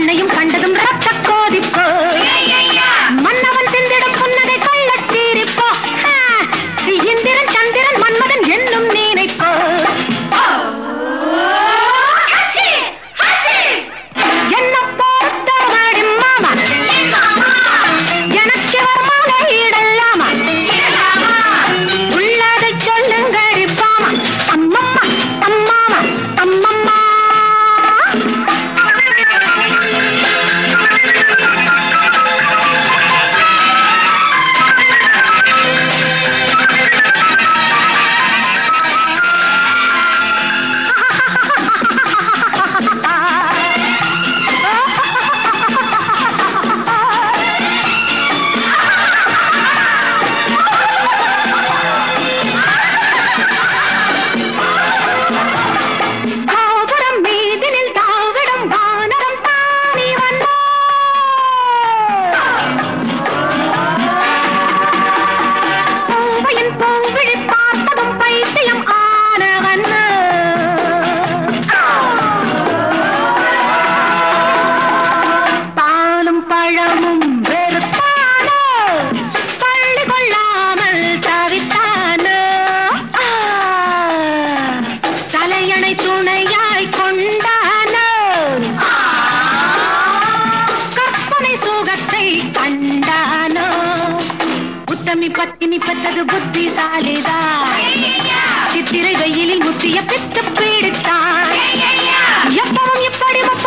பெண்ணையும் கண்டதும் ரத்த கோதிப்போ மன்னவன் சிந்திடும் புன்னகை கள்ளச் சிரிப்போ ஆ, இந்திரன் சந்திரன் மன்மதன் என்னும் நினைப்போ என்ன பொறுத்தவரை மாமா எனக்கு இவர் மாலையிடலாமா உள்ளதை சொல்லுங்கடி பாமா அம்மம்மா அம்மாமா அம்மம்மா கோபுரம் மீதினில் தாவிடும் வானரம் தானி வந்தோ பூவையின் பூவிழி பார்த்ததும் பைத்தியம் ஆனவன் பாலும் பழமும் வெறுத்தானோ பள்ளி கொள்ளாமல் தவித்தானோ ஆ, தலையணை துணையாய் கொண்டானோ கற்பனை சுகத்தை கண்டானோ உத்தமி பத்தினி பெற்றது புத்திசாலிதா சித்திரை வெயிலில் முத்திய பித்து பீடித்தான் எப்பவும் இப்படி